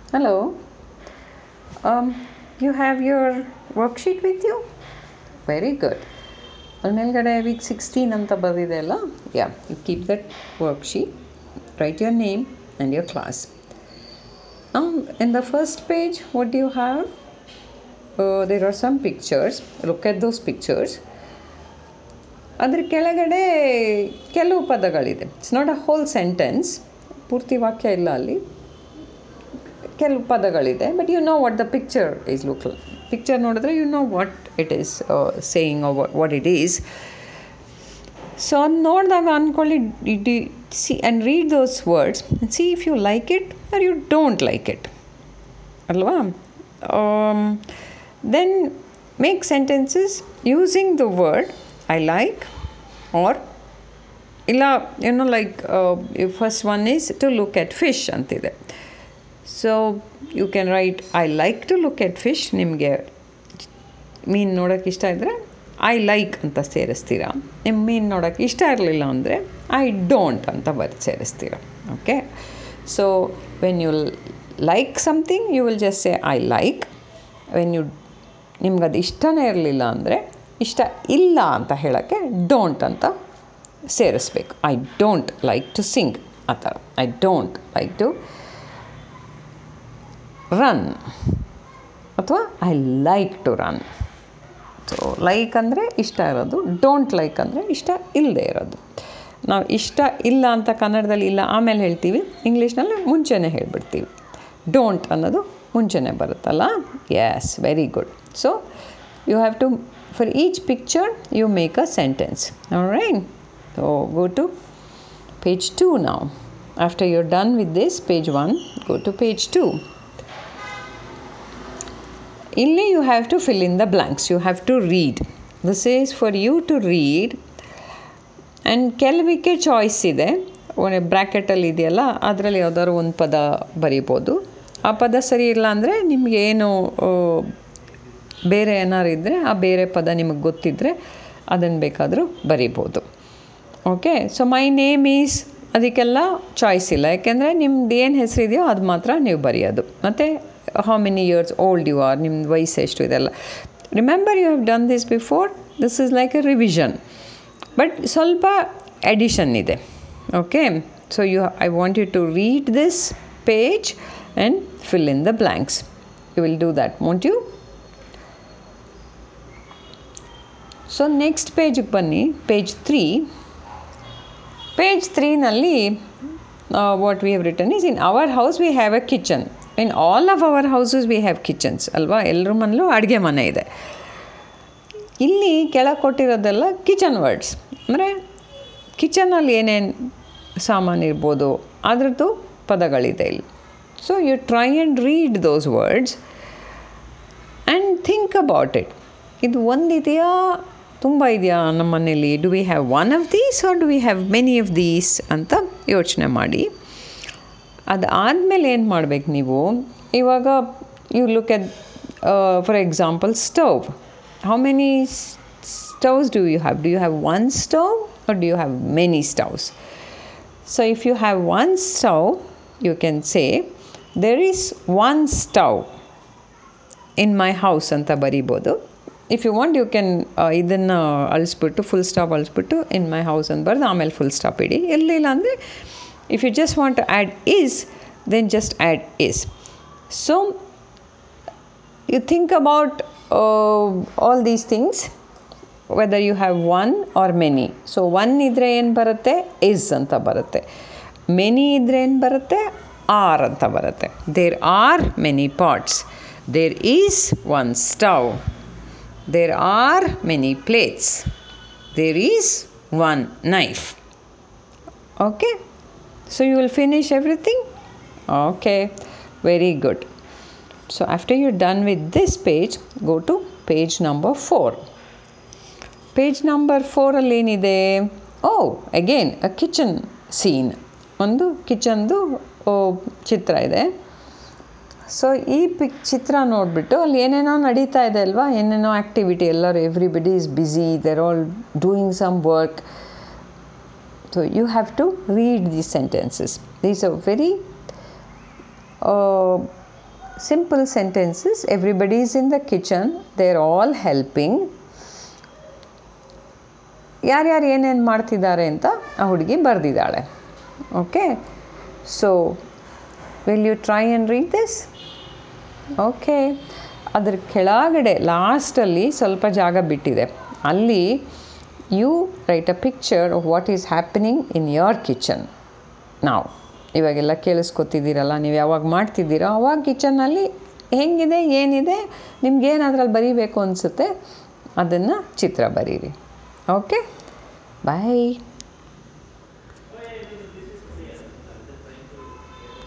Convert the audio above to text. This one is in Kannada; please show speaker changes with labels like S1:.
S1: Hello. Um, you have your worksheet with you? Very good ಅಲ್ಲಿ ಮೇಲ್ಗಡೆ ವೀಕ್ ಸಿಕ್ಸ್ಟೀನ್ ಅಂತ ಬರೆದಿದೆ ಅಲ್ಲ yeah you keep that worksheet write your name and your class in the first page what you have there are some pictures look at those pictures ಅದ್ರ ಕೆಳಗಡೆ ಕೆಲವು ಪದಗಳಿದೆ it's not a whole sentence ಪೂರ್ತಿ ವಾಕ್ಯ ಇಲ್ಲ ಅಲ್ಲಿ ಕೆಲವು ಪದಗಳಿದೆ but you know what the picture is look picture ನೋಡಿದ್ರೆ you know what it is saying what it is so ಅದು ನೋಡಿದಾಗ ಅಂದ್ಕೊಳ್ಳಿ decide and read those words see if you like it or you don't like it ಅಲ್ವಾ then make sentences using the word I like or ಇಲ್ಲ ಏನೋ like first one is to look at fish ಅಂತಿದೆ so you can write I like to look at fish ನಿಮಗೆ ಮೀನು ನೋಡೋಕೆ ಇಷ್ಟ ಇದ್ದರೆ ಐ ಲೈಕ್ ಅಂತ ಸೇರಿಸ್ತೀರ ನಿಮ್ಮ ಮೀನು ನೋಡೋಕೆ ಇಷ್ಟ ಇರಲಿಲ್ಲ ಅಂದರೆ ಐ ಡೋಂಟ್ ಅಂತ ಬರೆದು ಸೇರಿಸ್ತೀರ okay so when you like something you will just say I like when you ನಿಮ್ಗೆ ಅದು ಇಷ್ಟನೇ ಇರಲಿಲ್ಲ ಅಂದರೆ ಇಷ್ಟ ಇಲ್ಲ ಅಂತ ಹೇಳೋಕ್ಕೆ ಡೋಂಟ್ ಅಂತ ಸೇರಿಸ್ಬೇಕು I don't like to sing ಆ ಥರ I don't like to run ಅಥವಾ I like to run so like ಅಂದರೆ ಇಷ್ಟ ಇರೋದು ಡೋಂಟ್ ಲೈಕ್ ಅಂದರೆ ಇಷ್ಟ ಇಲ್ಲದೆ ಇರೋದು ನಾವು ಇಷ್ಟ ಇಲ್ಲ ಅಂತ ಕನ್ನಡದಲ್ಲಿ ಇಲ್ಲ ಆಮೇಲೆ ಹೇಳ್ತೀವಿ ಇಂಗ್ಲೀಷ್ನಲ್ಲಿ ಮುಂಚೆನೇ ಹೇಳ್ಬಿಡ್ತೀವಿ ಡೋಂಟ್ ಅನ್ನೋದು ಮುಂಚೆನೇ ಬರುತ್ತಲ್ಲ yes very good so you have to for each picture you make a sentence right so go to page two ನಾವು after you done with this page one go to page two ಇಲ್ಲಿ you have to fill in the blanks you have to read this is for you to read and ಕೆಲವಕ್ಕೆ ಚಾಯ್ಸ್ ಇದೆ ಬ್ರ್ಯಾಕೆಟಲ್ಲಿ ಇದೆಯಲ್ಲ ಅದರಲ್ಲಿ ಯಾವ್ದಾದ್ರು ಒಂದು ಪದ ಬರಿಬೋದು ಆ ಪದ ಸರಿ ಇಲ್ಲ ಅಂದರೆ ನಿಮಗೇನು ಬೇರೆ ಏನಾರು ಇದ್ದರೆ ಆ ಬೇರೆ ಪದ ನಿಮಗೆ ಗೊತ್ತಿದ್ದರೆ ಅದನ್ನು ಬೇಕಾದರೂ ಬರಿಬೋದು okay so my name is ಅದಕ್ಕೆಲ್ಲ ಚಾಯ್ಸ್ ಇಲ್ಲ ಯಾಕೆಂದರೆ ನಿಮ್ದು ಏನು ಹೆಸರಿದೆಯೋ ಅದು ಮಾತ್ರ ನೀವು ಬರೆಯೋದು ಮತ್ತು how many years old you are ನಿಮ್ದು ವಯಸ್ಸು ಎಷ್ಟು ಇದೆಲ್ಲ remember you have done this before this is like a revision but ಸ್ವಲ್ಪ ಎಡಿಷನ್ ಇದೆ okay so you I want you to read this page and fill in the blanks you will do that want you so next ಪೇಜಿಗೆ ಬನ್ನಿ ಪೇಜ್ ತ್ರೀ ಪೇಜ್ ತ್ರೀನಲ್ಲಿ what we have return is in our house we have a kitchen in all of our houses we have kitchens ಅಲ್ವಾ ಎಲ್ಲರ ಮನೇಲೂ ಅಡುಗೆ ಮನೆ ಇದೆ ಇಲ್ಲಿ ಕೆಳಗೆ ಕೊಟ್ಟಿರೋದೆಲ್ಲ ಕಿಚನ್ ವರ್ಡ್ಸ್ ಅಂದರೆ ಕಿಚನಲ್ಲಿ ಏನೇನು ಸಾಮಾನು ಇರ್ಬೋದು ಅದರದ್ದು ಪದಗಳಿದೆ ಇಲ್ಲಿ so you try and read those words and think about it ಇದು ಒಂದಿದೆಯಾ ತುಂಬ ಇದೆಯಾ ನಮ್ಮ ಮನೇಲಿ do we have one of these or do we have many of these ಅಂತ ಯೋಚನೆ ಮಾಡಿ ಅದಾದಮೇಲೆ ಏನು ಮಾಡ್ಬೇಕು ನೀವು ಇವಾಗ you look at for example stove how many stoves do you have do you have one stove or do you have many stoves so if you have one stove you can say there is one stove in my house ಅಂತ ಬರಿಬೋದು if you want you can ಇದನ್ನು ಅಳಿಸ್ಬಿಟ್ಟು ಫುಲ್ ಸ್ಟಾಪ್ ಅಳಿಸ್ಬಿಟ್ಟು ಇನ್ ಮೈ ಹೌಸ್ ಅಂತ ಬರೆದು ಆಮೇಲೆ ಫುಲ್ ಸ್ಟಾಪ್ ಇಡಿ ಇರಲಿಲ್ಲ ಅಂದರೆ if you just want to add is then just add is so you think about all these things whether you have one or many so one ಇದ್ದರೆ ಏನು ಬರುತ್ತೆ ಇಸ್ ಅಂತ ಬರುತ್ತೆ ಮೆನಿ ಇದ್ದರೆ ಏನು ಬರುತ್ತೆ ಆರ್ ಅಂತ ಬರುತ್ತೆ there are many pots there is one stove there are many plates there is one knife okay so you will finish everything okay very good so after you done with this page go to page number four page number ಫೋರಲ್ಲಿ ಏನಿದೆ oh again a kitchen scene ಒಂದು ಕಿಚನ್ದು ಚಿತ್ರ ಇದೆ ಸೊ ಈ ಪಿಕ್ ಚಿತ್ರ ನೋಡಿಬಿಟ್ಟು ಅಲ್ಲಿ ಏನೇನೋ ನಡೀತಾ ಇದೆ ಅಲ್ವಾ ಏನೇನೋ ಆ್ಯಕ್ಟಿವಿಟಿ ಎಲ್ಲರೂ everybody is busy they're all doing some work so you have to read these sentences these a very simple sentences everybody is in the kitchen they are all helping ಯಾರ್ಯಾರು ಏನೇನು ಮಾಡ್ತಿದ್ದಾರೆ ಅಂತ ಆ ಹುಡುಗಿ ಬರೆದಿದ್ದಾಳೆ okay so will you try and read this okay ಅದ್ರ ಕೆಳಗಡೆ ಲಾಸ್ಟಲ್ಲಿ ಸ್ವಲ್ಪ ಜಾಗ ಬಿಟ್ಟಿದೆ ಅಲ್ಲಿ you write a picture of what is happening in your kitchen ನಾವು ಇವಾಗೆಲ್ಲ ಕೇಳಿಸ್ಕೊತಿದ್ದೀರಲ್ಲ ನೀವು ಯಾವಾಗ ಮಾಡ್ತಿದ್ದೀರೋ ಅವಾಗ ಕಿಚನ್ನಲ್ಲಿ ಹೆಂಗಿದೆ ಏನಿದೆ ನಿಮ್ಗೇನು ಅದ್ರಲ್ಲಿ ಬರೀಬೇಕು ಅನಿಸುತ್ತೆ ಅದನ್ನು ಚಿತ್ರ ಬರೀರಿ ಓಕೆ ಬಾಯ್